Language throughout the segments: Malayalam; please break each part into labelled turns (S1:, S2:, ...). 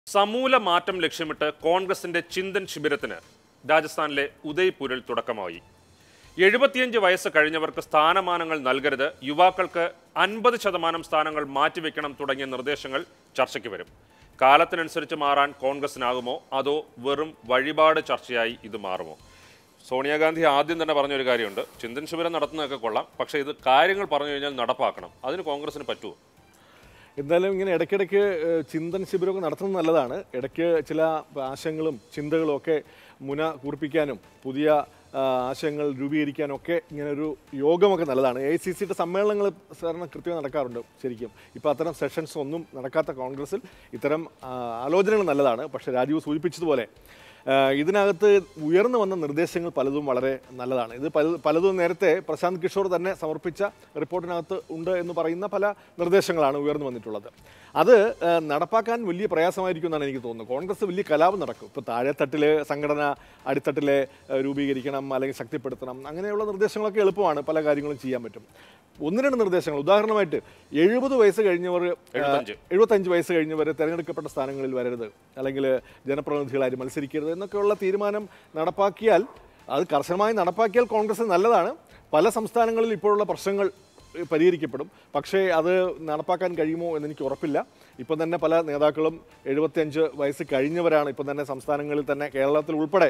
S1: സമൂല മാറ്റം ലക്ഷ്യമിട്ട് കോൺഗ്രസിന്റെ ചിന്തൻ ശിബിരത്തിന് രാജസ്ഥാനിലെ ഉദയ്പൂരിൽ തുടക്കമായി എഴുപത്തിയഞ്ച് വയസ്സ് കഴിഞ്ഞവർക്ക് സ്ഥാനമാനങ്ങൾ നൽകരുത് യുവാക്കൾക്ക് അൻപത് ശതമാനം സ്ഥാനങ്ങൾ മാറ്റിവെക്കണം തുടങ്ങിയ നിർദ്ദേശങ്ങൾ ചർച്ചയ്ക്ക് വരും കാലത്തിനനുസരിച്ച് മാറാൻ കോൺഗ്രസിനാകുമോ അതോ വെറും വഴിപാട് ചർച്ചയായി ഇത് മാറുമോ സോണിയാഗാന്ധി ആദ്യം തന്നെ പറഞ്ഞൊരു കാര്യമുണ്ട് ചിന്തൻ ശിബിരം നടത്തുന്നതൊക്കെ കൊള്ളാം പക്ഷേ ഇത് കാര്യങ്ങൾ പറഞ്ഞു കഴിഞ്ഞാൽ നടപ്പാക്കണം അതിന് കോൺഗ്രസിന് പറ്റുമോ
S2: എന്തായാലും ഇങ്ങനെ ഇടയ്ക്കിടയ്ക്ക് ഏഹ്, ചിന്തൻ ശിബിരമൊക്കെ നടത്തുന്നത് നല്ലതാണ് ഇടയ്ക്ക് ചില ആശയങ്ങളും ചിന്തകളും ഒക്കെ മുന കുറിപ്പിക്കാനും പുതിയ ആ, ആശയങ്ങൾ രൂപീകരിക്കാനും ഒക്കെ ഇങ്ങനെ ഒരു യോഗമൊക്കെ നല്ലതാണ് എ ഐ സി സിയുടെ സമ്മേളനങ്ങൾ സാധാരണ കൃത്യമായി നടക്കാറുണ്ട് ശരിക്കും ഇപ്പോൾ അത്തരം സെഷൻസ് ഒന്നും നടക്കാത്ത കോൺഗ്രസിൽ ഇത്തരം ആ, ആലോചനകൾ നല്ലതാണ് പക്ഷേ രാജീവ് സൂചിപ്പിച്ചതുപോലെ ആ, ഇതിനകത്ത് ഉയർന്നു വന്ന നിർദ്ദേശങ്ങൾ പലതും വളരെ നല്ലതാണ് ഇത് പല പലതും നേരത്തെ പ്രശാന്ത് കിഷോർ തന്നെ സമർപ്പിച്ച റിപ്പോർട്ടിനകത്ത് ഉണ്ട് എന്ന് പറയുന്ന പല നിർദ്ദേശങ്ങളാണ് ഉയർന്നു വന്നിട്ടുള്ളത് അത് ആ, നടപ്പാക്കാൻ വലിയ പ്രയാസമായിരിക്കും എന്നാണ് എനിക്ക് തോന്നുന്നത് കോൺഗ്രസ് വലിയ കലാപം നടക്കും ഇപ്പോൾ താഴെത്തട്ടിലെ സംഘടന അടിത്തട്ടിലെ ആ, രൂപീകരിക്കണം അല്ലെങ്കിൽ ശക്തിപ്പെടുത്തണം അങ്ങനെയുള്ള നിർദ്ദേശങ്ങളൊക്കെ എളുപ്പമാണ് പല കാര്യങ്ങളും ചെയ്യാൻ പറ്റും ഒന്ന് രണ്ട് നിർദ്ദേശങ്ങൾ ഉദാഹരണമായിട്ട് എഴുപത് വയസ്സ് കഴിഞ്ഞവർ
S1: എഴുപത്തഞ്ച്.
S2: എഴുപത്തഞ്ച് വയസ്സ് കഴിഞ്ഞവർ തിരഞ്ഞെടുക്കപ്പെട്ട സ്ഥാനങ്ങളിൽ വരരുത് അല്ലെങ്കിൽ ജനപ്രതിനിധികളായി മത്സരിക്കരുത് എന്നൊക്കെയുള്ള തീരുമാനം നടപ്പാക്കിയാൽ അത് കർശനമായി നടപ്പാക്കിയാൽ കോൺഗ്രസ് നല്ലതാണ് പല സംസ്ഥാനങ്ങളിൽ ഇപ്പോഴുള്ള പ്രശ്നങ്ങൾ ഏഹ്, പരിഹരിക്കപ്പെടും പക്ഷേ അത് നടപ്പാക്കാൻ കഴിയുമോ എന്ന് എനിക്ക് ഉറപ്പില്ല ഇപ്പം തന്നെ പല നേതാക്കളും എഴുപത്തിയഞ്ച് വയസ്സ് കഴിഞ്ഞവരാണ് ഇപ്പം തന്നെ സംസ്ഥാനങ്ങളിൽ തന്നെ കേരളത്തിൽ ഉൾപ്പെടെ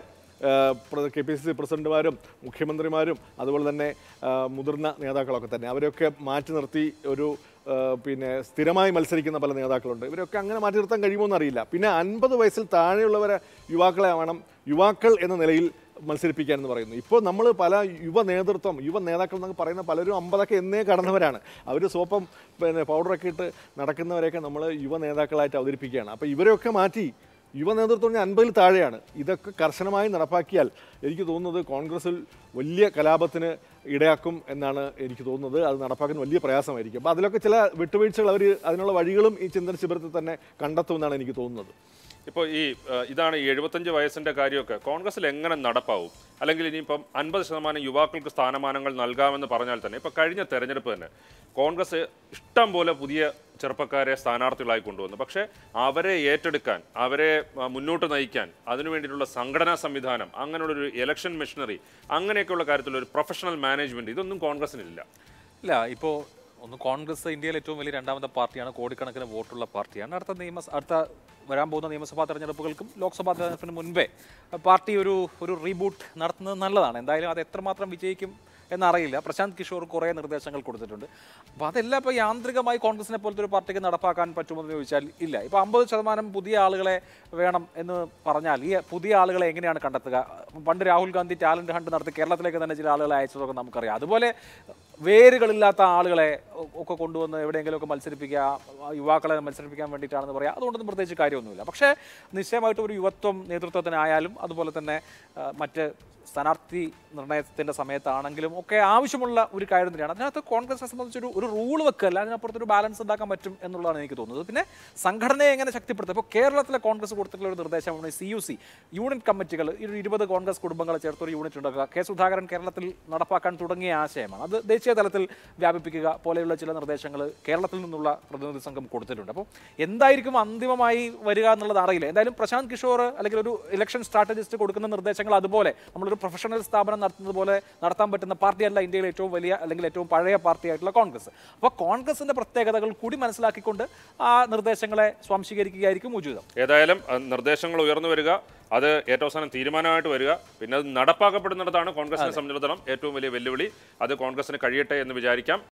S2: കെ പി സി സി പ്രസിഡന്റുമാരും മുഖ്യമന്ത്രിമാരും അതുപോലെ തന്നെ ആ, മുതിർന്ന നേതാക്കളൊക്കെ തന്നെ അവരെയൊക്കെ മാറ്റി നിർത്തി ഒരു ആ, പിന്നെ സ്ഥിരമായി മത്സരിക്കുന്ന പല നേതാക്കളുണ്ട് ഇവരൊക്കെ അങ്ങനെ മാറ്റി നിർത്താൻ കഴിയുമോ എന്നറിയില്ല പിന്നെ അൻപത് വയസ്സിൽ താഴെയുള്ളവരെ യുവാക്കളെ വേണം യുവാക്കൾ എന്ന നിലയിൽ മത്സരിപ്പിക്കാൻ എന്ന് പറയുന്നു ഇപ്പോൾ നമ്മൾ പല യുവ നേതൃത്വം യുവ നേതാക്കൾ എന്നൊക്കെ പറയുന്ന പലരും അമ്പതൊക്കെ എന്നേ കടന്നവരാണ് അവർ സോപ്പം പിന്നെ പൗഡറൊക്കെ ഇട്ട് നടക്കുന്നവരെയൊക്കെ നമ്മൾ യുവ നേതാക്കളായിട്ട് അവതരിപ്പിക്കുകയാണ് അപ്പോൾ ഇവരെയൊക്കെ മാറ്റി യുവ നേതൃത്വം അൻപതിൽ താഴെയാണ് ഇതൊക്കെ കർശനമായി നടപ്പാക്കിയാൽ എനിക്ക് തോന്നുന്നത് കോൺഗ്രസിൽ വലിയ കലാപത്തിന് ഇടയാക്കും എന്നാണ് എനിക്ക് തോന്നുന്നത് അത് നടപ്പാക്കാൻ വലിയ പ്രയാസമായിരിക്കും അപ്പോൾ അതിലൊക്കെ ചില വിട്ടുവീഴ്ചകൾ അവർ അതിനുള്ള വഴികളും ഈ ചിന്തന ശിബിരത്തിൽ തന്നെ കണ്ടെത്തുമെന്നാണ് എനിക്ക് തോന്നുന്നത്
S1: ഇപ്പോൾ ഈ ആ, ഇതാണ് ഈ എഴുപത്തഞ്ച് വയസ്സിന്റെ കാര്യമൊക്കെ കോൺഗ്രസിൽ എങ്ങനെ നടപ്പാവും അല്ലെങ്കിൽ ഇനിയിപ്പം അൻപത് ശതമാനം യുവാക്കൾക്ക് സ്ഥാനമാനങ്ങൾ നൽകാമെന്ന് പറഞ്ഞാൽ തന്നെ ഇപ്പോൾ കഴിഞ്ഞ തെരഞ്ഞെടുപ്പ് തന്നെ കോൺഗ്രസ് ഇഷ്ടം പോലെ പുതിയ ചെറുപ്പക്കാരെ സ്ഥാനാർത്ഥികളായി കൊണ്ടുവന്നു പക്ഷേ അവരെ ഏറ്റെടുക്കാൻ അവരെ ആ, മുന്നോട്ട് നയിക്കാൻ അതിനു വേണ്ടിയിട്ടുള്ള സംഘടനാ സംവിധാനം അങ്ങനെയുള്ളൊരു ഇലക്ഷൻ മെഷീനറി അങ്ങനെയൊക്കെയുള്ള കാര്യത്തിലുള്ള ഒരു പ്രൊഫഷണൽ മാനേജ്മെന്റ് ഇതൊന്നും കോൺഗ്രസിനില്ല
S3: ഇല്ല ഇപ്പോൾ ഒന്ന് കോൺഗ്രസ് ഇന്ത്യയിലെ ഏറ്റവും വലിയ രണ്ടാമത്തെ പാർട്ടിയാണ് കോടിക്കണക്കിന് വോട്ടുള്ള പാർട്ടിയാണ് അടുത്ത നിയമ അടുത്ത വരാൻ പോകുന്ന നിയമസഭാ തെരഞ്ഞെടുപ്പുകൾക്കും ലോക്സഭാ തെരഞ്ഞെടുപ്പിന് മുൻപേ പാർട്ടി ഒരു ഒരു റീബൂട്ട് നടത്തുന്നത് നല്ലതാണ് എന്തായാലും അത് എത്രമാത്രം വിജയിക്കും എന്നറിയില്ല പ്രശാന്ത് കിഷോർ കുറേ നിർദ്ദേശങ്ങൾ കൊടുത്തിട്ടുണ്ട് അപ്പോൾ അതെല്ലാം ഇപ്പോൾ യാന്ത്രികമായി കോൺഗ്രസിനെ പോലത്തെ ഒരു പാർട്ടിക്ക് നടപ്പാക്കാൻ പറ്റുമെന്ന് ചോദിച്ചാൽ ഇല്ല ഇപ്പോൾ അമ്പത് ശതമാനം പുതിയ ആളുകളെ വേണം എന്ന് പറഞ്ഞാൽ ഈ പുതിയ ആളുകളെ എങ്ങനെയാണ് കണ്ടെത്തുക പണ്ട് രാഹുൽ ഗാന്ധി ടാലന്റ് ഹണ്ട് നടത്തി കേരളത്തിലേക്ക് തന്നെ ചില ആളുകളെ അയച്ചതൊക്കെ നമുക്കറിയാം അതുപോലെ വേരുകളില്ലാത്ത ആളുകളെ ഒ- ഒക്കെ കൊണ്ടുവന്ന് എവിടെയെങ്കിലുമൊക്കെ മത്സരിപ്പിക്കുക ആ യുവാക്കളെ മത്സരിപ്പിക്കാൻ വേണ്ടിയിട്ടാണെന്ന് പറയാം അതുകൊണ്ടൊന്നും പ്രത്യേകിച്ച് കാര്യമൊന്നുമില്ല പക്ഷേ നിശ്ചയമായിട്ടും ഒരു യുവത്വം നേതൃത്വത്തിനായാലും അതുപോലെ തന്നെ ആ, മറ്റ് സ്ഥാനാർത്ഥി നിർണയത്തിൻ്റെ സമയത്താണെങ്കിലും ഒക്കെ ആവശ്യമുള്ള ഒരു കാര്യം തന്നെയാണ് അതിനകത്ത് കോൺഗ്രസിനെ സംബന്ധിച്ചൊരു ഒരു റൂൾ വെക്കല്ല അതിനപ്പുറത്തൊരു ബാലൻസ് ഉണ്ടാക്കാൻ പറ്റും എന്നുള്ളതാണ് എനിക്ക് തോന്നുന്നത് പിന്നെ സംഘടനയെ എങ്ങനെ ശക്തിപ്പെടുത്തും ഇപ്പോൾ കേരളത്തിലെ കോൺഗ്രസ് കൊടുത്തിട്ടുള്ള ഒരു നിർദ്ദേശമാണ് സി യു സി യൂണിറ്റ് കമ്മിറ്റികൾ ഒരു ഇരുപത് കോൺഗ്രസ് കുടുംബങ്ങളെ ചേർത്ത് ഒരു യൂണിറ്റ് ഉണ്ടാക്കുക കെ സുധാകരൻ കേരളത്തിൽ നടപ്പാക്കാൻ തുടങ്ങിയ ആശയമാണ് അത് ദേശീയ തലത്തിൽ വ്യാപിപ്പിക്കുക പോലെയുള്ള ചില നിർദ്ദേശങ്ങൾ കേരളത്തിൽ നിന്നുള്ള പ്രതിനിധി സംഘം കൊടുത്തിട്ടുണ്ട് അപ്പോൾ എന്തായിരിക്കും അന്തിമമായി വരിക എന്നുള്ളത് അറിയില്ല എന്തായാലും പ്രശാന്ത് കിഷോർ അല്ലെങ്കിൽ ഒരു ഇലക്ഷൻ സ്ട്രാറ്റജിസ്റ്റ് കൊടുക്കുന്ന നിർദ്ദേശങ്ങൾ അതുപോലെ നമ്മളൊരു പ്രൊഫഷണൽ സ്ഥാപനം നടത്തുന്നത് പോലെ നടത്താൻ പറ്റുന്ന പാർട്ടിയല്ല ഇന്ത്യയിലെ ഏറ്റവും വലിയ അല്ലെങ്കിൽ ഏറ്റവും പഴയ പാർട്ടിയായിട്ടുള്ള കോൺഗ്രസ് അപ്പോൾ കോൺഗ്രസിന്റെ പ്രത്യേകതകൾ കൂടി മനസ്സിലാക്കിക്കൊണ്ട് ആ നിർദ്ദേശങ്ങളെ സ്വാംശീകരിക്കുകയായിരിക്കും ഉചിതം
S1: ഏതായാലും ആ, നിർദ്ദേശങ്ങൾ ഉയർന്നു വരിക അത് ഏറ്റവും അവസാനം തീരുമാനമായിട്ട് വരിക പിന്നെ അത് നടപ്പാക്കപ്പെടുന്നിടത്താണ് കോൺഗ്രസിനെ സംബന്ധിച്ചിടത്തോളം ഏറ്റവും വലിയ വെല്ലുവിളി അത് കോൺഗ്രസിന് കഴിയട്ടെ എന്ന് വിചാരിക്കാം